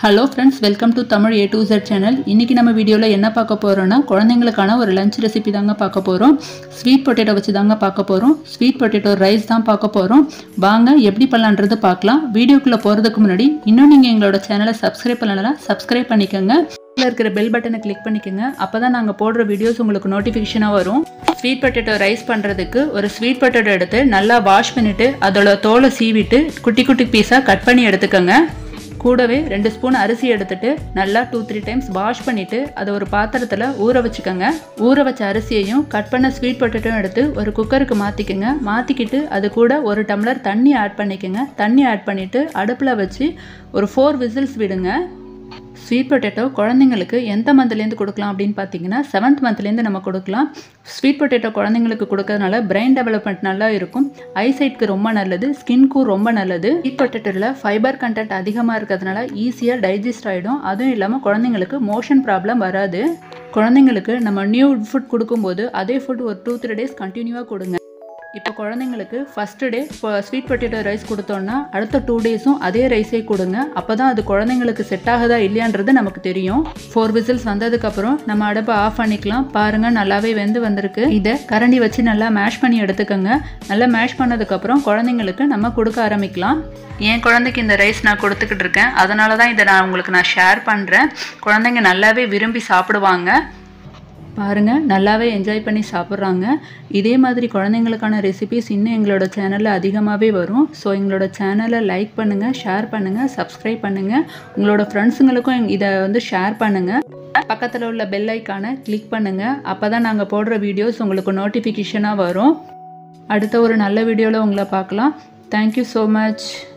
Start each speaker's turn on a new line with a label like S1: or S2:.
S1: hello friends welcome to Tamil A to Z channel இன்றைக்கி நம்ம வீடியோவில் என்ன பார்க்க போகிறோன்னா குழந்தைங்களுக்கான ஒரு லஞ்ச் ரெசிபி தாங்க பார்க்க போகிறோம் ஸ்வீட் பொட்டேட்டோ வச்சு தாங்க பார்க்க போகிறோம் ஸ்வீட் பொட்டேட்டோ ரைஸ் தான் பார்க்க போகிறோம் வாங்க எப்படி பண்ணலான்றது பார்க்கலாம் வீடியோக்குள்ளே போகிறதுக்கு முன்னாடி இன்னும் நீங்கள் எங்களோட சேனலை சப்ஸ்கிரைப் பண்ணலாம் சப்ஸ்கிரைப் பண்ணிக்கோங்க கீழே இருக்கிற பெல் பட்டனை கிளிக் பண்ணிக்கோங்க அப்போ தான் நாங்கள் போடுற வீடியோஸ் உங்களுக்கு நோட்டிஃபிகேஷனாக வரும் ஸ்வீட் பொட்டேட்டோ ரைஸ் பண்ணுறதுக்கு ஒரு ஸ்வீட் பொட்டேட்டோ எடுத்து நல்லா வாஷ் பண்ணிவிட்டு அதோட தோலை சீவிட்டு குட்டி குட்டி பீஸாக கட் பண்ணி எடுத்துக்கோங்க கூடவே ரெண்டு ஸ்பூன் அரிசி எடுத்துட்டு நல்லா டூ த்ரீ டைம்ஸ் வாஷ் பண்ணிவிட்டு அதை ஒரு பாத்திரத்தில் ஊற வச்சுக்கோங்க ஊற வச்ச அரிசியையும் கட் பண்ண ஸ்வீட் பொட்டேட்டோ எடுத்து ஒரு குக்கருக்கு மாற்றிக்கோங்க மாற்றிக்கிட்டு அது கூட ஒரு டம்ளர் தண்ணி ஆட் பண்ணிக்கோங்க தண்ணி ஆட் பண்ணிவிட்டு அடுப்பில் வச்சு ஒரு ஃபோர் விசில்ஸ் விடுங்க ஸ்வீட் பொட்டேட்டோ குழந்தைங்களுக்கு எந்த மந்த்லேருந்து கொடுக்கலாம் அப்படின்னு பார்த்தீங்கன்னா செவன்த் மந்த்லேருந்து நம்ம கொடுக்கலாம் ஸ்வீட் பொட்டேட்டோ குழந்தைங்களுக்கு கொடுக்கறதுனால பிரெயின் டெவலப்மெண்ட் நல்லா இருக்கும் ஐசைட்க்கு ரொம்ப நல்லது ஸ்கின்க்கும் ரொம்ப நல்லது ஸ்வீட் பொட்டேட்டோவில் ஃபைபர் கண்டென்ட் அதிகமாக இருக்கிறதுனால ஈஸியாக டைஜஸ்ட் ஆகிடும் அதுவும் இல்லாமல் குழந்தைங்களுக்கு மோஷன் ப்ராப்ளம் வராது குழந்தைங்களுக்கு நம்ம நியூ ஃபுட் கொடுக்கும்போது அதே ஃபுட் ஒரு டூ த்ரீ டேஸ் கண்டினியூவாக கொடுங்க இப்போ குழந்தைங்களுக்கு ஃபஸ்ட்டு டே இப்போ ஸ்வீட் பொட்டேட்டோ ரைஸ் கொடுத்தோன்னா அடுத்த டூ டேஸும் அதே ரைஸே கொடுங்க அப்போ தான் அது குழந்தைங்களுக்கு செட் ஆகுதா இல்லையான்றது நமக்கு தெரியும் ஃபோர் விசில்ஸ் வந்ததுக்கப்புறம் நம்ம அடுப்பை ஆஃப் பண்ணிக்கலாம் பாருங்கள் நல்லாவே வெந்து வந்திருக்கு இதை கரண்டி வச்சு நல்லா மேஷ் பண்ணி எடுத்துக்கோங்க நல்லா மேஷ் பண்ணதுக்கப்புறம் குழந்தைங்களுக்கு நம்ம கொடுக்க ஆரம்பிக்கலாம் என் குழந்தைக்கு இந்த ரைஸ் நான் கொடுத்துக்கிட்டு இருக்கேன் அதனால தான் இதை நான் உங்களுக்கு நான் ஷேர் பண்ணுறேன் குழந்தைங்க நல்லாவே விரும்பி சாப்பிடுவாங்க பாருங்கள் நல்லாவே என்ஜாய் பண்ணி சாப்பிட்றாங்க இதே மாதிரி குழந்தைங்களுக்கான ரெசிபிஸ் இன்னும் எங்களோட சேனலில் அதிகமாகவே வரும் ஸோ எங்களோட சேனலை லைக் பண்ணுங்கள் ஷேர் பண்ணுங்கள் சப்ஸ்கிரைப் பண்ணுங்கள் உங்களோட ஃப்ரெண்ட்ஸுங்களுக்கும் இதை வந்து ஷேர் பண்ணுங்கள் பக்கத்தில் உள்ள பெல் ஐக்கானை கிளிக் பண்ணுங்கள் அப்போ தான் நாங்கள் போடுற வீடியோஸ் உங்களுக்கு நோட்டிஃபிகேஷனாக வரும் அடுத்த ஒரு நல்ல வீடியோவில் உங்களை பார்க்கலாம் தேங்க்யூ ஸோ மச்